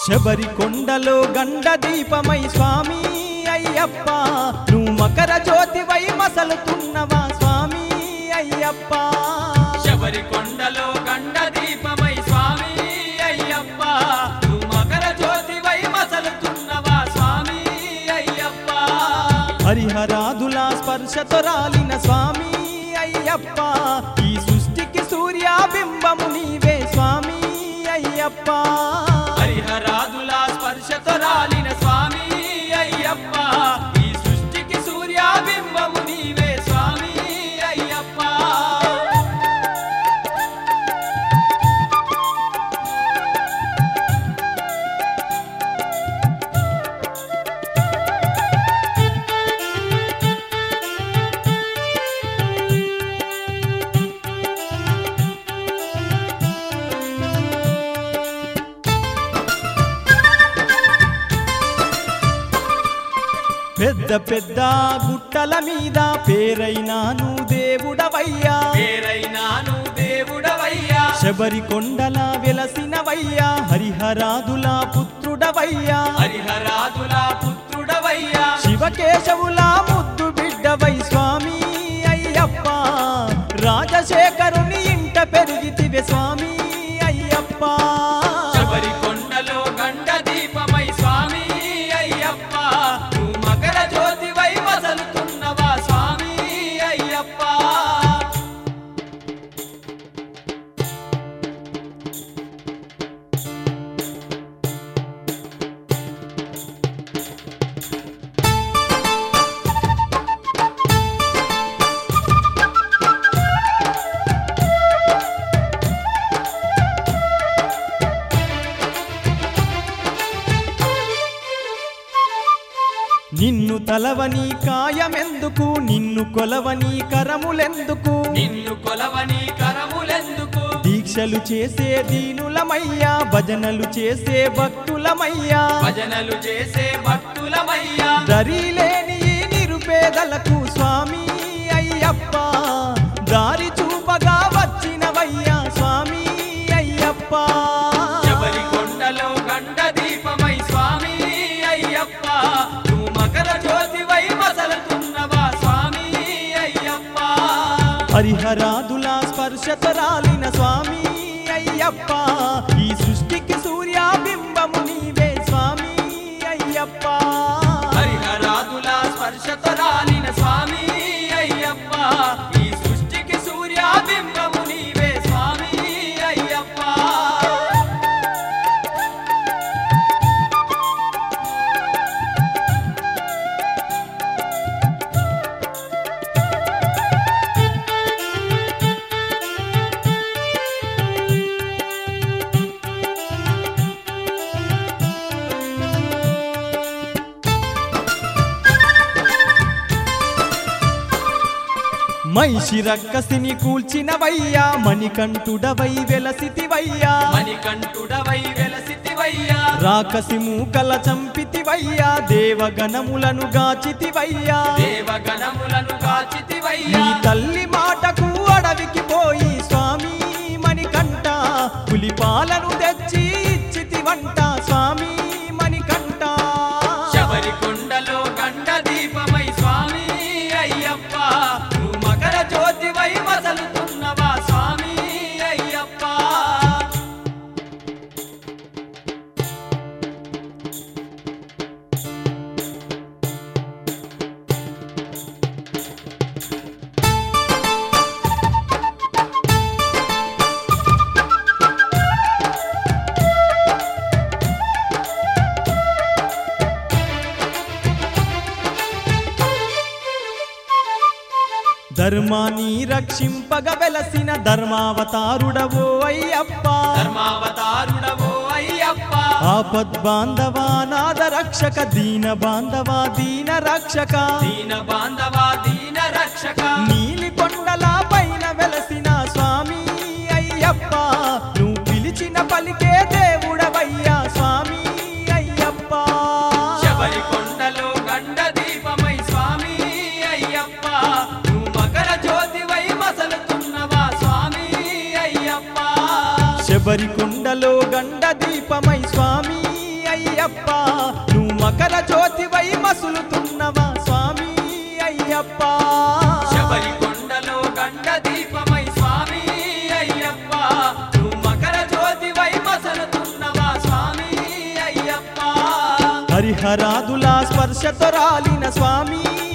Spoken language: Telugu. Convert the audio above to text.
శబరి కొండలో గండ దీపమై స్వామి అయ్యప్ప నువ్వు మకర జ్యోతివై మసలుతున్నవా స్వామి అయ్యప్ప శబరి కొండలో గండ దీపమై స్వామి అయ్యప్ప నువ్వు మకర జ్యోతివై మసలుతున్నవా స్వామి అయ్యప్ప హరిహరాదుల స్పర్శతో రాలిన స్వామి అయ్యప్ప ఈ సృష్టికి సూర్యాబింబము నీవే స్వామి అయ్యప్ప హరిహరాదుల స్పర్శతో రాలిన స్వామి అయ్యప్ప ఈ సృష్టికి సూర్యాబింబము నీవే స్వామి అయ్యప్ప పెద్ద పెద్ద గుట్టల మీద పేరైనాను దేవుడవయ్యా పేరైనాను దేవుడవయ్యా శబరి కొండల వెలసినవయ్యా హరిహరాదుల పుత్రుడవయ్యా హరిహరాదుల పుత్రుడవయ్యా శివకేశవుల ముద్దు బిడ్డవై స్వామి అయ్యప్ప రాజశేఖరుని ఇంట పెరిగితివే స్వామి అయ్యప్ప శబరి కొండలో గండ దీపమై స్వామి అయ్యప్ప నువ్వు మకర జ్యోతివై మసలుతున్నవా స్వామి అయ్యప్ప నిన్ను తలవని కాయమెందుకు నిన్ను కొలవని కరములెందుకు నిన్ను కొలవని కరములెందుకు దీక్షలు చేసే దీనులమయ్యా భజనలు చేసే భక్తులమయ్యా భజనలు చేసే భక్తులమయ్యా దరిలేని ఈ నిరుపేదలకు స్వామి అయ్యప్ప దారి చూపగా వచ్చినవయ్యా స్వామి అయ్యప్ప శబరి కొండలో గండ దీపమై స్వామి అయ్యప్ప నువ్వు మకర జ్యోతివై మసలుతున్నవా స్వామి అయ్యప్ప హరిహరాదుల స్పర్శతో రాలిన స్వామి అయ్యప్ప ఈ సృష్టికి సూర్యాబింబము నీవే స్వామి అయ్యప్ప హరిహరాదుల స్పర్శతో రాలిన స్వామి అయ్యప్ప ఈ సృష్టికి సూర్యాబింబము నీవే స్వామి అయ్యప్ప మైషి రక్కసిని కూల్చినవయ్యా మణికంఠుడవై వెలసితివయ్యా మణికంఠుడవై వెలసితివయ్యా రాకసి మూకల చంపితివయ్యా దేవగణములను గాచితివయ్యా దేవగణములను నీ కాచితివయ్యా తల్లి మాటకు అడవికి పోయి స్వామి మణికంఠ పులిపాలను తెచ్చి ఇచ్చితివంట స్వామి మణికంఠ శబరి కొండలో గండ దీపమై స్వామి అయ్యప్ప నువ్వు మకర జ్యోతివై మసలుతున్నవా స్వామి అయ్యప్ప ధర్మాన్ని రక్షింపగ వెలసిన ధర్మావతారుడవో అయ్యప్ప ధర్మావతారుడవో అయ్యప్ప ఆపద్బాంధవా నాద రక్షక దీన బాంధవా దీన రక్షక దీన బాంధవా దీన రక్షక నీలి కొండల పైన వెలసిన స్వామి అయ్యప్ప నువ్వు పిలిచిన పలికే దేవుడవయ్యా స్వామి అయ్యప్ప శబరి కొండలో గండ దీపమై స్వామి అయ్యప్ప నువ్వు మకర జ్యోతివై మసలుతున్నవా స్వామి అయ్యప్ప శబరి కొండలో గండ దీపమై స్వామి అయ్యప్ప నువ్వు మకర జ్యోతివై మసులుతున్నవా స్వామి అయ్యప్ప శబరి కొండలో గండ దీపమై స్వామి అయ్యప్ప నువ్వు మకర జ్యోతివై మసలుతున్నవా స్వామి అయ్యప్ప హరిహరాదుల స్పర్శతో రాలిన స్వామి